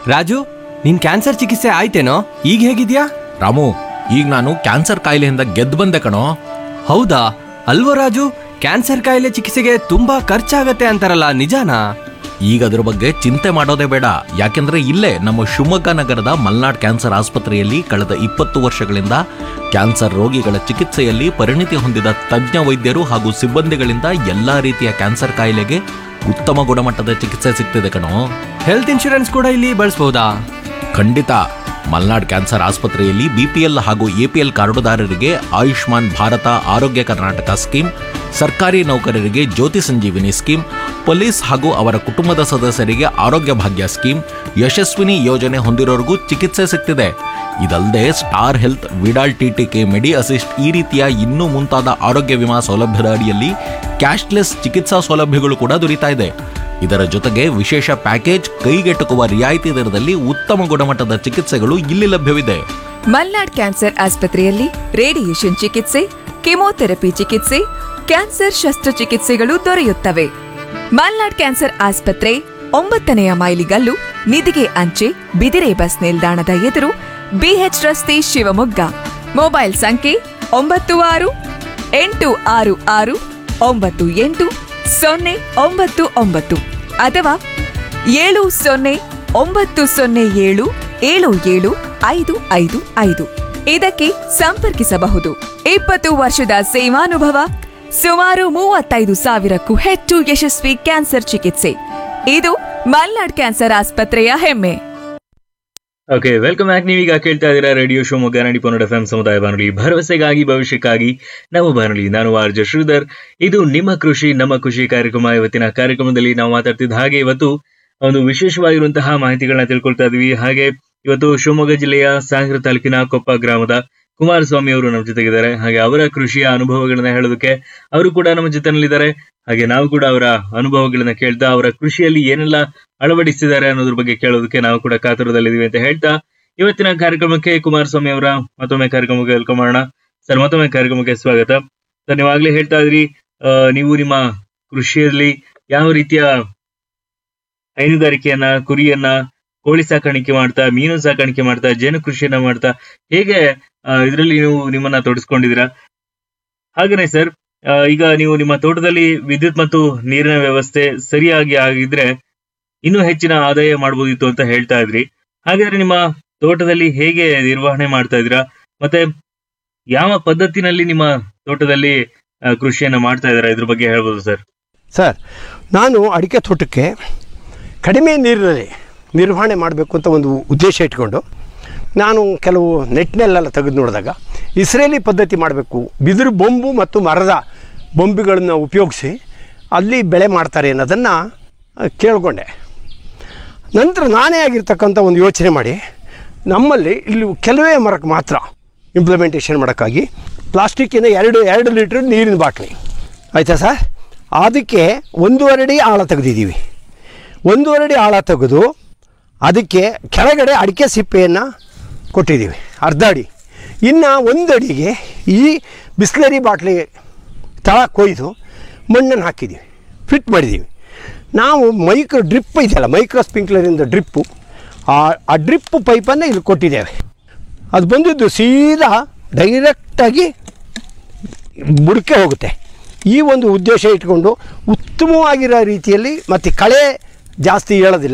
ರಾಜು ನಿನ್ ಕ್ಯಾನ್ಸರ್ ಚಿಕಿತ್ಸೆ ಆಯ್ತೇನೋ ಈಗ ಹೇಗಿದ್ಯಾ ರಾಮು ಈಗ ನಾನು ಕ್ಯಾನ್ಸರ್ ಕಾಯಿಲೆಯಿಂದ ಗೆದ್ದು ಬಂದೆ ಕಣೋ ಹೌದಾ ಅಲ್ವೋ ರಾಜು ಕ್ಯಾನ್ಸರ್ ಕಾಯಿಲೆ ಚಿಕಿತ್ಸೆಗೆ ತುಂಬಾ ಖರ್ಚಾಗತ್ತೆ ಅಂತಾರಲ್ಲ ನಿಜಾನಾ ಈಗ ಅದ್ರ ಬಗ್ಗೆ ಚಿಂತೆ ಮಾಡೋದೇ ಬೇಡ ಯಾಕೆಂದ್ರೆ ಇಲ್ಲೇ ನಮ್ಮ ಶಿವಮೊಗ್ಗ ನಗರದ ಮಲ್ನಾಡ್ ಕ್ಯಾನ್ಸರ್ ಆಸ್ಪತ್ರೆಯಲ್ಲಿ ಕಳೆದ ಇಪ್ಪತ್ತು ವರ್ಷಗಳಿಂದ ಕ್ಯಾನ್ಸರ್ ರೋಗಿಗಳ ಚಿಕಿತ್ಸೆಯಲ್ಲಿ ಪರಿಣಿತಿ ಹೊಂದಿದ ತಜ್ಞ ವೈದ್ಯರು ಹಾಗೂ ಸಿಬ್ಬಂದಿಗಳಿಂದ ಎಲ್ಲಾ ರೀತಿಯ ಕ್ಯಾನ್ಸರ್ ಕಾಯಿಲೆಗೆ ಉತ್ತಮ ಗುಣಮಟ್ಟದ ಚಿಕಿತ್ಸೆ ಸಿಗ್ತಿದೆ ಕಣೋ ಹೆಲ್ತ್ ಇನ್ಶೂರೆನ್ಸ್ ಕೂಡ ಇಲ್ಲಿ ಬಳಸ್ಬೋದಾ ಖಂಡಿತ ಮಲ್ನಾಡ್ ಕ್ಯಾನ್ಸರ್ ಆಸ್ಪತ್ರೆಯಲ್ಲಿ ಬಿಪಿಎಲ್ ಹಾಗೂ ಎಪಿಎಲ್ ಕಾರ್ಡುದಾರರಿಗೆ ಆಯುಷ್ಮಾನ್ ಭಾರತ ಆರೋಗ್ಯ ಕರ್ನಾಟಕ ಸ್ಕೀಮ್ ಸರ್ಕಾರಿ ನೌಕರರಿಗೆ ಜ್ಯೋತಿ ಸಂಜೀವಿನಿ ಸ್ಕೀಮ್ ಪೊಲೀಸ್ ಹಾಗೂ ಅವರ ಕುಟುಂಬದ ಸದಸ್ಯರಿಗೆ ಆರೋಗ್ಯ ಭಾಗ್ಯ ಸ್ಕೀಮ್ ಯಶಸ್ವಿನಿ ಯೋಜನೆ ಹೊಂದಿರೋರಿಗೂ ಚಿಕಿತ್ಸೆ ಸಿಗ್ತಿದೆ ಇದಲ್ಲದೆ star health Vidal TTK medi assist ಈ ರೀತಿಯ ಇನ್ನೂ ಮುಂತಾದ ಆರೋಗ್ಯ ವಿಮಾ ಸೌಲಭ್ಯದ ಅಡಿಯಲ್ಲಿ ಕ್ಯಾಶ್ಲೆಸ್ ಚಿಕಿತ್ಸಾ ಸೌಲಭ್ಯಗಳು ಕೂಡ ದೊರೀತಾ ಇದೆ ಇದರ ಜೊತೆಗೆ ವಿಶೇಷ ಪ್ಯಾಕೇಜ್ ಕೈಗೆಟುಕುವ ರಿಯಾಯಿತಿ ದರದಲ್ಲಿ ಉತ್ತಮ ಗುಣಮಟ್ಟದ ಚಿಕಿತ್ಸೆಗಳು ಇಲ್ಲಿ ಲಭ್ಯವಿದೆ ಮಲ್ನಾಡ್ ಕ್ಯಾನ್ಸರ್ ಆಸ್ಪತ್ರೆಯಲ್ಲಿ ರೇಡಿಯೇಷನ್ ಚಿಕಿತ್ಸೆ ಕೆಮೊಥೆರಪಿ ಚಿಕಿತ್ಸೆ ಕ್ಯಾನ್ಸರ್ ಶಸ್ತ್ರಚಿಕಿತ್ಸೆಗಳು ದೊರೆಯುತ್ತವೆ ಮಲ್ನಾಡ್ ಕ್ಯಾನ್ಸರ್ ಆಸ್ಪತ್ರೆ ಒಂಬತ್ತನೆಯ ಮೈಲಿಗಲ್ಲು ನಿಧಿಗೆ ಅಂಚೆ ಬಿದಿರೆ ಬಸ್ ನಿಲ್ದಾಣದ ಎದುರು ಬಿಎಚ್ ರಸ್ತೆ ಶಿವಮೊಗ್ಗ ಮೊಬೈಲ್ ಸಂಖ್ಯೆ ಒಂಬತ್ತು ಆರು ಎಂಟು ಆರು ಆರು ಒಂಬತ್ತು ಎಂಟು ಸೊನ್ನೆ ಒಂಬತ್ತು ಒಂಬತ್ತು ಅಥವಾ ಏಳು ಸೊನ್ನೆ ಒಂಬತ್ತು ಸೊನ್ನೆ ಏಳು ಏಳು ಏಳು ಐದು ಐದು ಐದು ಇದಕ್ಕೆ ಸಂಪರ್ಕಿಸಬಹುದು ಇಪ್ಪತ್ತು ವರ್ಷದ ಸೇವಾನುಭವ ಸುಮಾರು ಮೂವತ್ತೈದು ಸಾವಿರಕ್ಕೂ ಹೆಚ್ಚು ಯಶಸ್ವಿ ಕ್ಯಾನ್ಸರ್ ಚಿಕಿತ್ಸೆ ಇದು ಮಲ್ನಾಡ್ ಕ್ಯಾನ್ಸರ್ ಆಸ್ಪತ್ರೆಯ ಹೆಮ್ಮೆ ಓಕೆ ವೆಲ್ಕಮ್ ಬ್ಯಾಕ್ ನೀವೀಗ ಕೇಳ್ತಾ ಇದ್ದೀರಾ ರೇಡಿಯೋ ಶಿವಮೊಗ್ಗ ನಾಡಿ ಪನ್ನಡ ಎಫ್ ಸಮುದಾಯ ಬಾನುಲಿ ಭರವಸೆಗಾಗಿ ಭವಿಷ್ಯಕ್ಕಾಗಿ ನಮ್ಮ ಬಾನುಲಿ ನಾನು ಆರ್ ಜೆ ಶ್ರೀಧರ್ ಇದು ನಿಮ್ಮ ಕೃಷಿ ನಮ್ಮ ಖುಷಿ ಕಾರ್ಯಕ್ರಮ ಇವತ್ತಿನ ಕಾರ್ಯಕ್ರಮದಲ್ಲಿ ನಾವು ಮಾತಾಡ್ತಿದ್ದ ಹಾಗೆ ಇವತ್ತು ಒಂದು ವಿಶೇಷವಾಗಿರುವಂತಹ ಮಾಹಿತಿಗಳನ್ನ ತಿಳ್ಕೊಳ್ತಾ ಇದೀವಿ ಹಾಗೆ ಇವತ್ತು ಶಿವಮೊಗ್ಗ ಜಿಲ್ಲೆಯ ಸಾಗರ ತಾಲೂಕಿನ ಕೊಪ್ಪ ಗ್ರಾಮದ ಕುಮಾರಸ್ವಾಮಿ ಅವರು ನಮ್ಮ ಜೊತೆಗಿದ್ದಾರೆ ಹಾಗೆ ಅವರ ಕೃಷಿಯ ಅನುಭವಗಳನ್ನ ಹೇಳೋದಕ್ಕೆ ಅವರು ಕೂಡ ನಮ್ಮ ಜೊತೆನಲ್ಲಿದ್ದಾರೆ ಹಾಗೆ ನಾವು ಕೂಡ ಅವರ ಅನುಭವಗಳನ್ನ ಕೇಳ್ತಾ ಅವರ ಕೃಷಿಯಲ್ಲಿ ಏನೆಲ್ಲ ಅಳವಡಿಸಿದ್ದಾರೆ ಅನ್ನೋದ್ರ ಬಗ್ಗೆ ಕೇಳೋದಕ್ಕೆ ನಾವು ಕೂಡ ಕಾತುರದಲ್ಲಿದ್ದೀವಿ ಅಂತ ಹೇಳ್ತಾ ಇವತ್ತಿನ ಕಾರ್ಯಕ್ರಮಕ್ಕೆ ಕುಮಾರಸ್ವಾಮಿ ಅವರ ಮತ್ತೊಮ್ಮೆ ಕಾರ್ಯಕ್ರಮಕ್ಕೆ ವೆಲ್ಕಮ್ ಮಾಡೋಣ ಸರ್ ಮತ್ತೊಮ್ಮೆ ಕಾರ್ಯಕ್ರಮಕ್ಕೆ ಸ್ವಾಗತ ಸರ್ ನೀವಾಗ್ಲೇ ಹೇಳ್ತಾ ಇದ್ರಿ ಆ, ನೀವು ನಿಮ್ಮ ಕೃಷಿಯಲ್ಲಿ ಯಾವ ರೀತಿಯ ಹೈನುಗಾರಿಕೆಯನ್ನ ಕುರಿಯನ್ನ ಕೋಳಿ ಸಾಕಾಣಿಕೆ ಮಾಡ್ತಾ ಮೀನು ಸಾಕಾಣಿಕೆ ಮಾಡ್ತಾ ಜೇನು ಕೃಷಿಯನ್ನ ಮಾಡ್ತಾ ಹೇಗೆ ಇದರಲ್ಲಿ ನೀವು ನಿಮ್ಮನ್ನ ತೊಡಸ್ಕೊಂಡಿದ್ದೀರಾ ಹಾಗೇನೆ ಸರ್ ಆ, ಈಗ ನೀವು ನಿಮ್ಮ ತೋಟದಲ್ಲಿ ವಿದ್ಯುತ್ ಮತ್ತು ನೀರಿನ ವ್ಯವಸ್ಥೆ ಸರಿಯಾಗಿ ಆಗಿದ್ರೆ ಇನ್ನೂ ಹೆಚ್ಚಿನ ಆದಾಯ ಮಾಡಬಹುದಿತ್ತು ಅಂತ ಹೇಳ್ತಾ ಇದ್ರಿ ಹಾಗಾದ್ರೆ ನಿಮ್ಮ ತೋಟದಲ್ಲಿ ಹೇಗೆ ನಿರ್ವಹಣೆ ಮಾಡ್ತಾ ಇದ್ದೀರಾ ಮತ್ತೆ ಯಾವ ಪದ್ಧತಿನಲ್ಲಿ ನಿಮ್ಮ ತೋಟದಲ್ಲಿ ಆ, ಕೃಷಿಯನ್ನ ಮಾಡ್ತಾ ಇದ್ದೀರಾ ಇದ್ರ ಬಗ್ಗೆ ಹೇಳ್ಬೋದು ಸರ್ ಸರ್ ನಾನು ಅಡಿಕೆ ತೋಟಕ್ಕೆ ಕಡಿಮೆ ನೀರಿನಲ್ಲಿ ನಿರ್ವಹಣೆ ಮಾಡಬೇಕು ಅಂತ ಒಂದು ಉದ್ದೇಶ ಇಟ್ಕೊಂಡು ನಾನು ಕೆಲವು ನೆಟ್ನೆಲ್ಲೆಲ್ಲ ತೆಗೆದು ನೋಡಿದಾಗ ಇಸ್ರೇಲಿ ಪದ್ಧತಿ ಮಾಡಬೇಕು ಬಿದಿರು ಬೊಂಬು ಮತ್ತು ಮರದ ಬೊಂಬುಗಳನ್ನು ಉಪಯೋಗಿಸಿ ಅಲ್ಲಿ ಬೆಳೆ ಮಾಡ್ತಾರೆ ಅನ್ನೋದನ್ನು ಕೇಳಿಕೊಂಡೆ ನಂತರ ನಾನೇ ಆಗಿರ್ತಕ್ಕಂಥ ಒಂದು ಯೋಚನೆ ಮಾಡಿ ನಮ್ಮಲ್ಲಿ ಇಲ್ಲಿ ಕೆಲವೇ ಮರಕ್ಕೆ ಮಾತ್ರ ಇಂಪ್ಲಿಮೆಂಟೇಷನ್ ಮಾಡೋಕ್ಕಾಗಿ ಪ್ಲಾಸ್ಟಿಕ್ಕಿನ ಎರಡು ಎರಡು ಲೀಟ್ರ್ ನೀರಿನ ಬಾಟ್ಲಿ ಆಯಿತಾ ಸರ್ ಅದಕ್ಕೆ ಒಂದೂವರೆ ಅಡಿ ಆಳ ತೆಗೆದಿದ್ದೀವಿ ಒಂದೂವರೆ ಅಡಿ ಆಳ ತೆಗೆದು ಅದಕ್ಕೆ ಕೆಳಗಡೆ ಅಡಿಕೆ ಸಿಪ್ಪೆಯನ್ನು ಕೊಟ್ಟಿದ್ದೀವಿ ಅರ್ಧ ಅಡಿ ಇನ್ನು ಒಂದು ಅಡಿಗೆ ಈ ಬಿಸ್ಲರಿ ಬಾಟ್ಲಿ ತಳ ಕೊಯ್ದು ಮಣ್ಣನ್ನು ಹಾಕಿದ್ದೀವಿ ಫಿಟ್ ಮಾಡಿದ್ದೀವಿ ನಾವು ಮೈಕ್ರೋ ಡ್ರಿಪ್ ಇದೆಯಲ್ಲ ಮೈಕ್ರೋ ಸ್ಪ್ರಿಂಕ್ಲರಿಂದ ಡ್ರಿಪ್ಪು ಆ ಆ ಡ್ರಿಪ್ ಪೈಪನ್ನು ಇಲ್ಲಿ ಕೊಟ್ಟಿದ್ದೇವೆ ಅದು ಬಂದಿದ್ದು ಸೀದಾ ಡೈರೆಕ್ಟಾಗಿ ಬುಡಕ್ಕೆ ಹೋಗುತ್ತೆ ಈ ಒಂದು ಉದ್ದೇಶ ಇಟ್ಕೊಂಡು ಉತ್ತಮವಾಗಿರೋ ರೀತಿಯಲ್ಲಿ ಮತ್ತು ಕಳೆ ಜಾಸ್ತಿ ಹೇಳೋದಿಲ್ಲ